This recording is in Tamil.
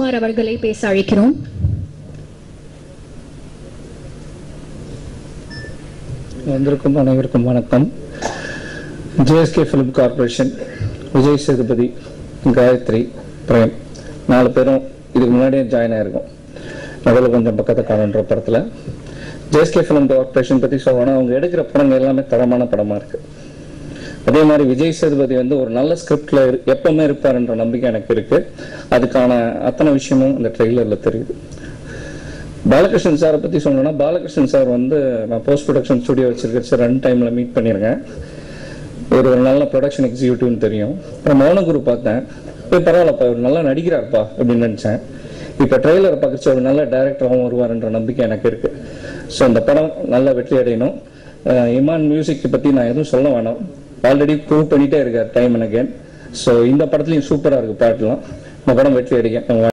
ராஜ்குமார் அவர்களை பேச அழைக்கிறோம் வந்திருக்கும் அனைவருக்கும் வணக்கம் JSK film corporation Vijay Sethupathi Gayathri Prem நாலு பேரும் இதுக்கு முன்னாடியே ஜாயின் ஆயிருக்கும் நடுவில் கொஞ்சம் பக்கத்தை காணுன்ற படத்தில் ஜேஎஸ்கே ஃபிலிம் கார்பரேஷன் பற்றி சொல்லணும்னா அவங்க எடுக்கிற படங்கள் எல்லாமே தரமான படமாக இருக்கு அதே மாதிரி விஜய் சேதுபதி வந்து ஒரு நல்ல ஸ்கிரிப்ட்ல எப்பவுமே இருப்பாருன்ற நம்பிக்கை எனக்கு இருக்கு அதுக்கான அத்தனை விஷயமும் இந்த ட்ரெய்லர்ல தெரியுது பாலகிருஷ்ணன் சாரை பத்தி சொல்லணும்னா பாலகிருஷ்ணன் சார் வந்து நான் போஸ்ட் ப்ரொடக்ஷன் ஸ்டுடியோ வச்சிருக்கேன் சார் ரன் டைம்ல மீட் பண்ணியிருக்கேன் ஒரு ஒரு நல்ல ப்ரொடக்ஷன் எக்ஸிக்யூட்டிவ்னு தெரியும் அப்புறம் மௌனகுரு பார்த்தேன் போய் பரவாயில்லப்பா ஒரு நல்லா நடிக்கிறார்ப்பா அப்படின்னு நினைச்சேன் இப்போ ட்ரெய்லரை பார்க்கச்சு ஒரு நல்ல டைரக்டராகவும் வருவாருன்ற நம்பிக்கை எனக்கு இருக்கு ஸோ இந்த படம் நல்ல வெற்றி அடையணும் அஹ் இமான் மியூசிக் பற்றி நான் எதுவும் சொல்ல வேணாம் ஆல்ரெடி ப்ரூவ் பண்ணிட்டே இருக்கார் டைம் அண்ட் அகேன் ஸோ இந்த படத்துலையும் சூப்பராக இருக்கு பாட்டுலாம் இந்த படம் வெற்றி அடிக்க